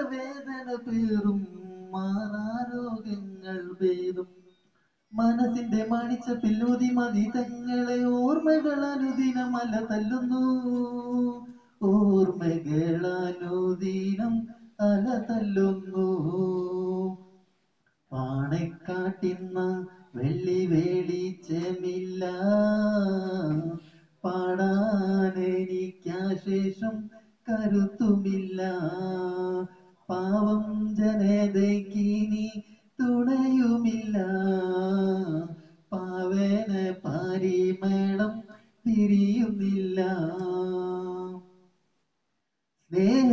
വേദന പേറും മാറാരോഗ്യങ്ങൾ ഭേദം മനസ്സിന്റെ മണിച്ച പില്ലൂതി മതി തങ്ങളെ ഓർമ്മകൾ അനുദിനം അല തല്ലുന്നു ഓർമ്മകൾ അനുദിനം അല തല്ലുന്നു പാണക്കാട്ടിന്ന വെള്ളി വേളിച്ചമില്ല പാടാനെനിക്കാശേഷം കരുത്തുമില്ല പാവം ജനതയ്ക്കിനി തുണയുമില്ല പാവന പാരിമേളം പിരിയുന്നില്ല സ്നേഹ